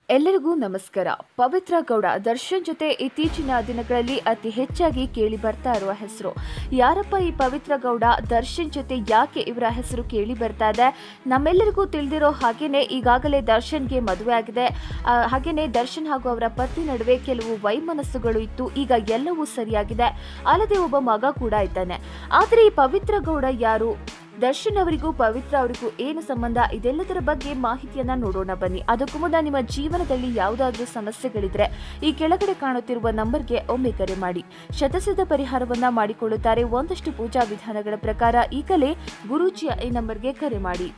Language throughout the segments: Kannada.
ಎಲ್ಲರಿಗೂ ನಮಸ್ಕಾರ ಪವಿತ್ರ ಗೌಡ ದರ್ಶನ್ ಜೊತೆ ಇತ್ತೀಚಿನ ದಿನಗಳಲ್ಲಿ ಅತಿ ಹೆಚ್ಚಾಗಿ ಕೇಳಿ ಬರ್ತಾ ಇರುವ ಹೆಸರು ಯಾರಪ್ಪ ಈ ಪವಿತ್ರ ಗೌಡ ದರ್ಶನ್ ಜೊತೆ ಯಾಕೆ ಇವರ ಹೆಸರು ಕೇಳಿ ಬರ್ತಾ ಇದೆ ನಮ್ಮೆಲ್ಲರಿಗೂ ತಿಳಿದಿರೋ ಹಾಗೇನೆ ಈಗಾಗಲೇ ದರ್ಶನ್ಗೆ ಮದುವೆ ಆಗಿದೆ ಆ, ಹಾಗೇನೆ ದರ್ಶನ್ ಹಾಗೂ ಅವರ ಪತಿ ನಡುವೆ ಕೆಲವು ವೈಮನಸ್ಸುಗಳು ಇತ್ತು ಈಗ ಎಲ್ಲವೂ ಸರಿಯಾಗಿದೆ ಅಲ್ಲದೆ ಒಬ್ಬ ಮಗ ಕೂಡ ಇದ್ದಾನೆ ಆದರೆ ಈ ಪವಿತ್ರ ಗೌಡ ಯಾರು ದರ್ಶನ್ ಅವರಿಗೂ ಪವಿತ್ರ ಅವರಿಗೂ ಏನು ಸಂಬಂಧ ಇದೆಲ್ಲದರ ಬಗ್ಗೆ ಮಾಹಿತಿಯನ್ನ ನೋಡೋಣ ಬನ್ನಿ ಅದಕ್ಕೂ ಮುನ್ನ ನಿಮ್ಮ ಜೀವನದಲ್ಲಿ ಯಾವುದಾದ್ರೂ ಸಮಸ್ಯೆಗಳಿದ್ರೆ ಈ ಕೆಳಗಡೆ ಕಾಣುತ್ತಿರುವ ನಂಬರ್ಗೆ ಒಮ್ಮೆ ಕರೆ ಮಾಡಿ ಶತಸಿದ್ಧ ಪರಿಹಾರವನ್ನ ಮಾಡಿಕೊಳ್ಳುತ್ತಾರೆ ಒಂದಷ್ಟು ಪೂಜಾ ವಿಧಾನಗಳ ಪ್ರಕಾರ ಈಗಲೇ ಗುರೂಜಿಯ ಈ ನಂಬರ್ಗೆ ಕರೆ ಮಾಡಿ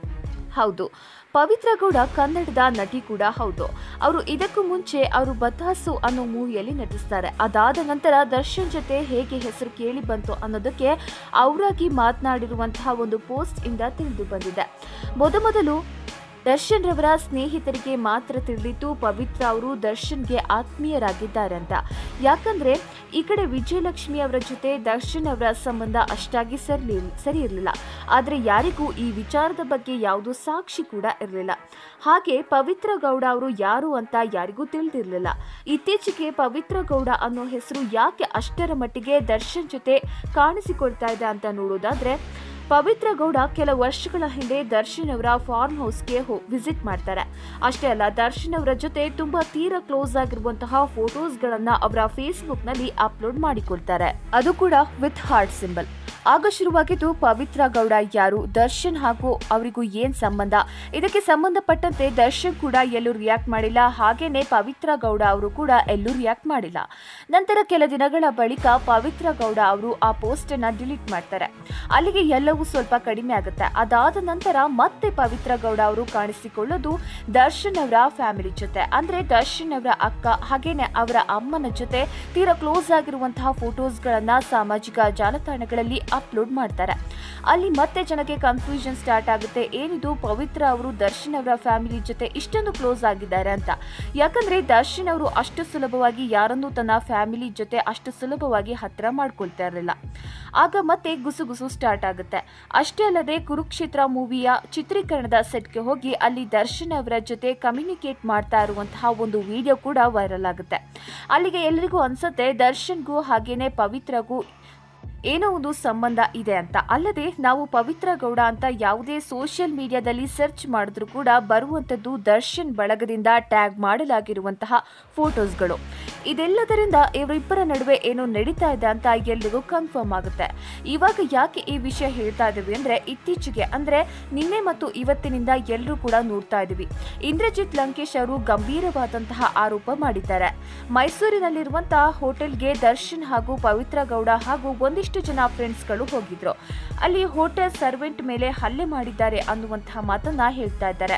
ಹೌದು ಪವಿತ್ರ ಗೌಡ ಕನ್ನಡದ ನಟಿ ಕೂಡ ಹೌದು ಅವರು ಇದಕ್ಕೂ ಮುಂಚೆ ಅವರು ಬತಾಸು ಅನ್ನೋ ಮೂವಿಯಲ್ಲಿ ನಟಿಸ್ತಾರೆ ಅದಾದ ನಂತರ ದರ್ಶನ್ ಜೊತೆ ಹೇಗೆ ಹೆಸರು ಕೇಳಿ ಬಂತು ಅನ್ನೋದಕ್ಕೆ ಅವರಾಗಿ ಮಾತನಾಡಿರುವಂತಹ ಒಂದು ಪೋಸ್ಟ್ ಇಂದ ತಿಳಿದು ಬಂದಿದೆ ಮೊದಮೊದಲು ದರ್ಶನ್ ರವರ ಸ್ನೇಹಿತರಿಗೆ ಮಾತ್ರ ತಿಳಿದಿತ್ತು ಪವಿತ್ರ ಅವರು ದರ್ಶನ್ಗೆ ಆತ್ಮೀಯರಾಗಿದ್ದಾರೆ ಅಂತ ಯಾಕಂದ್ರೆ ಈ ಕಡೆ ವಿಜಯಲಕ್ಷ್ಮಿ ಅವರ ಜೊತೆ ದರ್ಶನ್ ಅವರ ಸಂಬಂಧ ಅಷ್ಟಾಗಿ ಸರಿ ಸರಿ ಇರಲಿಲ್ಲ ಆದರೆ ಯಾರಿಗೂ ಈ ವಿಚಾರದ ಬಗ್ಗೆ ಯಾವುದೂ ಸಾಕ್ಷಿ ಕೂಡ ಇರಲಿಲ್ಲ ಹಾಗೆ ಪವಿತ್ರ ಗೌಡ ಅವರು ಯಾರು ಅಂತ ಯಾರಿಗೂ ತಿಳಿದಿರಲಿಲ್ಲ ಇತ್ತೀಚೆಗೆ ಪವಿತ್ರ ಗೌಡ ಅನ್ನೋ ಹೆಸರು ಯಾಕೆ ಅಷ್ಟರ ಮಟ್ಟಿಗೆ ದರ್ಶನ್ ಜೊತೆ ಕಾಣಿಸಿಕೊಳ್ತಾ ಇದೆ ಅಂತ ನೋಡೋದಾದ್ರೆ ಪವಿತ್ರ ಗೌಡ ಕೆಲ ವರ್ಷಗಳ ಹಿಂದೆ ದರ್ಶನ್ ಅವರ ಫಾರ್ಮ್ ಹೌಸ್ಗೆ ಹೋ ವಿಸಿಟ್ ಮಾಡ್ತಾರೆ ಅಷ್ಟೇ ಅಲ್ಲ ದರ್ಶನ್ ಅವರ ಜೊತೆ ತುಂಬಾ ತೀರಾ ಕ್ಲೋಸ್ ಆಗಿರುವಂತಹ ಫೋಟೋಸ್ಗಳನ್ನ ಅವರ ಫೇಸ್ಬುಕ್ನಲ್ಲಿ ಅಪ್ಲೋಡ್ ಮಾಡಿಕೊಳ್ತಾರೆ ಅದು ಕೂಡ ವಿತ್ ಹಾರ್ಟ್ ಸಿಂಬಲ್ ಆಗ ಶುರುವಾಗಿದ್ದು ಪವಿತ್ರ ಗೌಡ ಯಾರು ದರ್ಶನ್ ಹಾಗೂ ಅವರಿಗೂ ಏನ್ ಸಂಬಂಧ ಇದಕ್ಕೆ ಸಂಬಂಧಪಟ್ಟಂತೆ ದರ್ಶನ್ ಕೂಡ ಎಲ್ಲೂ ರಿಯಾಕ್ಟ್ ಮಾಡಿಲ್ಲ ಹಾಗೇನೆ ಪವಿತ್ರ ಗೌಡ ಅವರು ಕೂಡ ಎಲ್ಲೂ ರಿಯಾಕ್ಟ್ ಮಾಡಿಲ್ಲ ನಂತರ ಕೆಲ ದಿನಗಳ ಬಳಿಕ ಪವಿತ್ರ ಗೌಡ ಅವರು ಆ ಪೋಸ್ಟ್ ಅನ್ನ ಡಿಲೀಟ್ ಮಾಡ್ತಾರೆ ಅಲ್ಲಿಗೆ ಎಲ್ಲವೂ ಸ್ವಲ್ಪ ಕಡಿಮೆ ಆಗುತ್ತೆ ಅದಾದ ನಂತರ ಮತ್ತೆ ಪವಿತ್ರ ಗೌಡ ಅವರು ಕಾಣಿಸಿಕೊಳ್ಳೋದು ದರ್ಶನ್ ಅವರ ಫ್ಯಾಮಿಲಿ ಜೊತೆ ಅಂದ್ರೆ ದರ್ಶನ್ ಅವರ ಅಕ್ಕ ಹಾಗೇನೆ ಅವರ ಅಮ್ಮನ ಜೊತೆ ತೀರಾ ಕ್ಲೋಸ್ ಆಗಿರುವಂತಹ ಫೋಟೋಸ್ಗಳನ್ನ ಸಾಮಾಜಿಕ ಜಾಲತಾಣಗಳಲ್ಲಿ ಅಪ್ಲೋಡ್ ಮಾಡ್ತಾರೆ ಅಲ್ಲಿ ಮತ್ತೆ ಜನಕ್ಕೆ ಕನ್ಫ್ಯೂಷನ್ ಸ್ಟಾರ್ಟ್ ಆಗುತ್ತೆ ಏನಿದು ಪವಿತ್ರ ಅವರು ದರ್ಶನ್ ಅವರ ಫ್ಯಾಮಿಲಿ ಜೊತೆ ಇಷ್ಟೊಂದು ಕ್ಲೋಸ್ ಆಗಿದ್ದಾರೆ ಅಂತ ಯಾಕಂದ್ರೆ ದರ್ಶನ್ ಅವರು ಅಷ್ಟು ಸುಲಭವಾಗಿ ಯಾರನ್ನೂ ತನ್ನ ಫ್ಯಾಮಿಲಿ ಜೊತೆ ಅಷ್ಟು ಸುಲಭವಾಗಿ ಹತ್ರ ಮಾಡ್ಕೊಳ್ತಾ ಇರಲಿಲ್ಲ ಆಗ ಮತ್ತೆ ಗುಸುಗುಸು ಸ್ಟಾರ್ಟ್ ಆಗುತ್ತೆ ಅಷ್ಟೇ ಅಲ್ಲದೆ ಕುರುಕ್ಷೇತ್ರ ಮೂವಿಯ ಚಿತ್ರೀಕರಣದ ಸೆಟ್ಗೆ ಹೋಗಿ ಅಲ್ಲಿ ದರ್ಶನ್ ಅವರ ಜೊತೆ ಕಮ್ಯುನಿಕೇಟ್ ಮಾಡ್ತಾ ಇರುವಂತಹ ಒಂದು ವಿಡಿಯೋ ಕೂಡ ವೈರಲ್ ಆಗುತ್ತೆ ಅಲ್ಲಿಗೆ ಎಲ್ರಿಗೂ ಅನ್ಸುತ್ತೆ ದರ್ಶನ್ಗೂ ಹಾಗೇನೆ ಪವಿತ್ರಗೂ ಏನೋ ಒಂದು ಸಂಬಂಧ ಇದೆ ಅಂತ ಅಲ್ಲದೆ ನಾವು ಪವಿತ್ರ ಗೌಡ ಅಂತ ಯಾವುದೇ ಸೋಷಿಯಲ್ ಮೀಡಿಯಾದಲ್ಲಿ ಸರ್ಚ್ ಮಾಡಿದ್ರೂ ಕೂಡ ಬರುವಂಥದ್ದು ದರ್ಶನ್ ಬಳಗದಿಂದ ಟ್ಯಾಗ್ ಮಾಡಲಾಗಿರುವಂತಹ ಫೋಟೋಸ್ಗಳು ಇದೆಲ್ಲದರಿಂದ ಇವರಿಬ್ಬರ ನಡುವೆ ಏನೋ ನಡೀತಾ ಇದೆ ಅಂತ ಎಲ್ರಿಗೂ ಕನ್ಫರ್ಮ್ ಆಗುತ್ತೆ ಇವಾಗ ಯಾಕೆ ಈ ವಿಷಯ ಹೇಳ್ತಾ ಇದ್ದೀವಿ ಅಂದ್ರೆ ಇತ್ತೀಚೆಗೆ ಅಂದ್ರೆ ನಿನ್ನೆ ಮತ್ತು ಇವತ್ತಿನಿಂದ ಎಲ್ಲರೂ ಕೂಡ ನೋಡ್ತಾ ಇದೀವಿ ಇಂದ್ರಜಿತ್ ಲಂಕೇಶ್ ಅವರು ಗಂಭೀರವಾದಂತಹ ಆರೋಪ ಮಾಡಿದ್ದಾರೆ ಮೈಸೂರಿನಲ್ಲಿರುವಂತಹ ಹೋಟೆಲ್ಗೆ ದರ್ಶನ್ ಹಾಗೂ ಪವಿತ್ರ ಗೌಡ ಹಾಗೂ ಒಂದಿಷ್ಟು ಜನ ಫ್ರೆಂಡ್ಸ್ಗಳು ಹೋಗಿದ್ರು ಅಲ್ಲಿ ಹೋಟೆಲ್ ಸರ್ವೆಂಟ್ ಮೇಲೆ ಹಲ್ಲೆ ಮಾಡಿದ್ದಾರೆ ಅನ್ನುವಂತಹ ಮಾತನ್ನ ಹೇಳ್ತಾ ಇದ್ದಾರೆ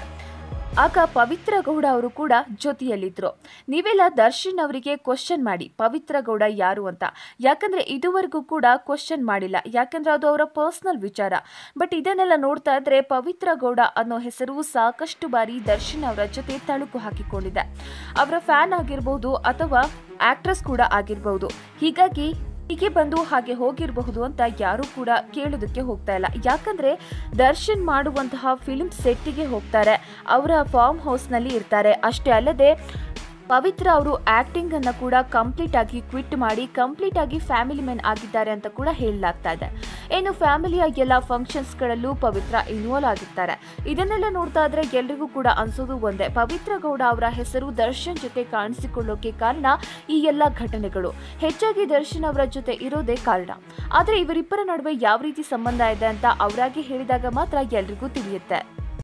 ಆಗ ಪವಿತ್ರ ಗೌಡ ಅವರು ಕೂಡ ಜೊತೆಯಲ್ಲಿದ್ರು ನೀವೆಲ್ಲ ದರ್ಶನ್ ಅವರಿಗೆ ಕ್ವಶನ್ ಮಾಡಿ ಪವಿತ್ರ ಗೌಡ ಯಾರು ಅಂತ ಯಾಕಂದ್ರೆ ಇದುವರೆಗೂ ಕೂಡ ಕ್ವಶನ್ ಮಾಡಿಲ್ಲ ಯಾಕಂದ್ರೆ ಅದು ಅವರ ಪರ್ಸನಲ್ ವಿಚಾರ ಬಟ್ ಇದನ್ನೆಲ್ಲ ನೋಡ್ತಾ ಇದ್ರೆ ಪವಿತ್ರ ಗೌಡ ಅನ್ನೋ ಹೆಸರು ಸಾಕಷ್ಟು ಬಾರಿ ದರ್ಶನ್ ಅವರ ಜೊತೆ ತಳುಕು ಹಾಕಿಕೊಂಡಿದೆ ಅವರ ಫ್ಯಾನ್ ಆಗಿರಬಹುದು ಅಥವಾ ಆಕ್ಟ್ರೆಸ್ ಕೂಡ ಆಗಿರಬಹುದು ಹೀಗಾಗಿ ಹೀಗೆ ಬಂದು ಹಾಗೆ ಹೋಗಿರಬಹುದು ಅಂತ ಯಾರು ಕೂಡ ಕೇಳೋದಕ್ಕೆ ಹೋಗ್ತಾ ಇಲ್ಲ ಯಾಕಂದ್ರೆ ದರ್ಶನ್ ಮಾಡುವಂತಹ ಫಿಲ್ಮ್ ಸೆಟ್ಟಿಗೆ ಹೋಗ್ತಾರೆ ಅವರ ಫಾರ್ಮ್ ಹೌಸ್ನಲ್ಲಿ ಇರ್ತಾರೆ ಅಷ್ಟೇ ಅಲ್ಲದೆ ಪವಿತ್ರ ಅವರು ಆಕ್ಟಿಂಗ್ ಅನ್ನ ಕೂಡ ಕಂಪ್ಲೀಟ್ ಆಗಿ ಕ್ವಿಟ್ ಮಾಡಿ ಕಂಪ್ಲೀಟ್ ಆಗಿ ಫ್ಯಾಮಿಲಿ ಮೆನ್ ಆಗಿದ್ದಾರೆ ಅಂತ ಕೂಡ ಹೇಳಲಾಗ್ತಾ ಇದೆ ಇನ್ನು ಫ್ಯಾಮಿಲಿಯ ಎಲ್ಲ ಫಂಕ್ಷನ್ಸ್ಗಳಲ್ಲೂ ಪವಿತ್ರ ಇನ್ವಾಲ್ವ್ ಆಗಿರ್ತಾರೆ ಇದನ್ನೆಲ್ಲ ನೋಡ್ತಾ ಇದ್ರೆ ಎಲ್ರಿಗೂ ಕೂಡ ಅನ್ಸೋದು ಒಂದೇ ಪವಿತ್ರ ಗೌಡ ಅವರ ಹೆಸರು ದರ್ಶನ್ ಜೊತೆ ಕಾಣಿಸಿಕೊಳ್ಳೋಕೆ ಕಾರಣ ಈ ಎಲ್ಲ ಘಟನೆಗಳು ಹೆಚ್ಚಾಗಿ ದರ್ಶನ್ ಅವರ ಜೊತೆ ಇರೋದೇ ಕಾರಣ ಆದ್ರೆ ಇವರಿಬ್ಬರ ನಡುವೆ ಯಾವ ರೀತಿ ಸಂಬಂಧ ಇದೆ ಅಂತ ಅವರಾಗಿ ಹೇಳಿದಾಗ ಮಾತ್ರ ಎಲ್ರಿಗೂ ತಿಳಿಯುತ್ತೆ